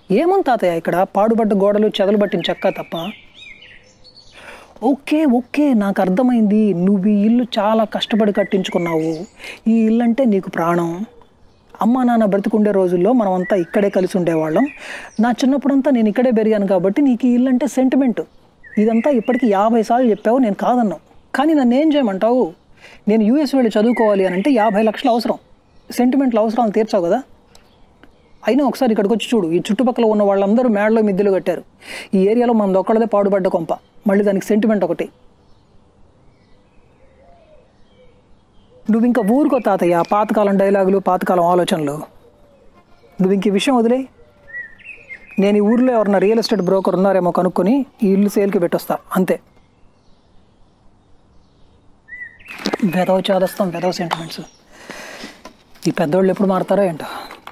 ఏముంది తాతయ్య ఇక్కడ పాడుబడ్డ గోడలు చెదలు పట్టిన చెక్క తప్ప ఓకే ఓకే నాకు అర్థమైంది నువ్వు ఈ ఇల్లు చాలా కష్టపడి కట్టించుకున్నావు ఈ ఇల్లు అంటే నీకు ప్రాణం అమ్మా నాన్న బ్రతికుండే రోజుల్లో మనమంతా ఇక్కడే కలిసి ఉండేవాళ్ళం నా చిన్నప్పుడంతా నేను ఇక్కడే పెరిగాను కాబట్టి నీకు ఈ ఇల్లు అంటే సెంటిమెంట్ ఇదంతా ఇప్పటికి యాభై సార్లు చెప్పావు నేను కాదన్నావు కానీ నన్ను ఏం చేయమంటావు నేను యూఎస్ వెళ్ళి చదువుకోవాలి అని అంటే యాభై లక్షలు అవసరం సెంటిమెంట్లు అవసరాలు తీర్చావు కదా అయినా ఒకసారి ఇక్కడికి వచ్చి చూడు ఈ చుట్టుపక్కల ఉన్న వాళ్ళందరూ మేడలో మిద్దెలు కట్టారు ఈ ఏరియాలో మనది ఒక్కడదే పాడుపడ్డ కొంప మళ్ళీ దానికి సెంటిమెంట్ ఒకటి నువ్వు ఇంకా ఊరుకో తాతయ్య పాతకాలం డైలాగులు పాతకాలం ఆలోచనలు నువ్వు ఇంక ఈ విషయం వదిలే నేను ఈ ఊర్లో ఎవరన్నా రియల్ ఎస్టేట్ బ్రోకర్ ఉన్నారేమో కనుక్కొని ఈ ఇల్లు సేల్కి పెట్టొస్తా అంతే వెదవ చేదస్తాం వెదవ సెంటిమెంట్స్ ఈ పెద్దోళ్ళు ఎప్పుడు మారుతారో ఏంటో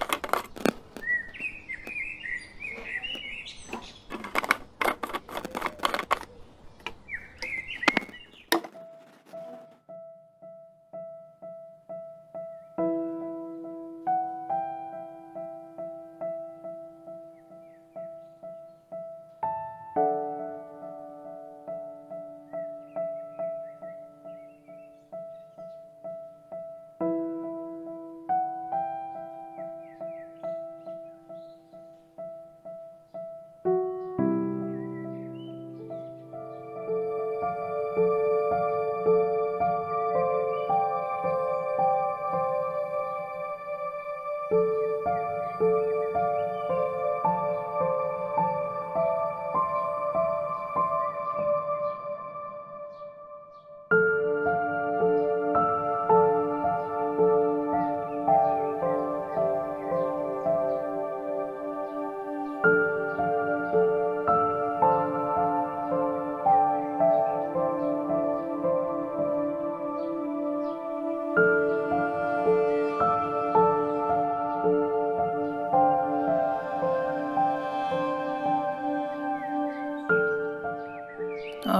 ఆ.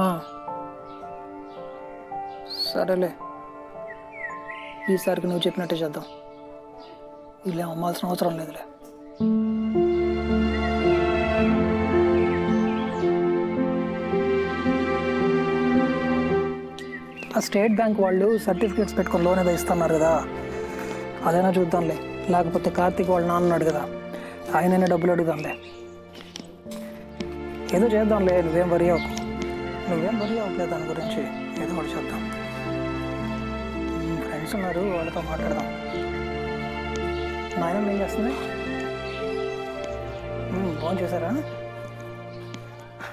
సరేలే ఈసారికి నువ్వు చెప్పినట్టే చేద్దాం ఇలా అమ్మాల్సిన అవసరం లేదులే ఆ స్టేట్ బ్యాంక్ వాళ్ళు సర్టిఫికేట్స్ పెట్టుకొని లోన్ ఏదో ఇస్తున్నారు కదా అదైనా చూద్దాంలే లేకపోతే కార్తీక్ వాళ్ళ నాన్న ఉన్నాడు కదా ఆయననే డబ్బులు అడుగుదాంలే ఏదో చేద్దాంలే నువ్వేం వరి అవ్వకు నువ్వేం వరి అవ్వట్లేదు దాని గురించి ఏదో ఒకటి చేద్దాం ఫ్రెండ్స్ ఉన్నారు వాళ్ళతో మాట్లాడదాం నాయన ఏం చేస్తుంది ఫోన్ చేశారా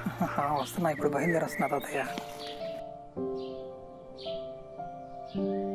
వస్తున్నా ఇప్పుడు బయలుదేరి వస్తున్నా తాతయ్య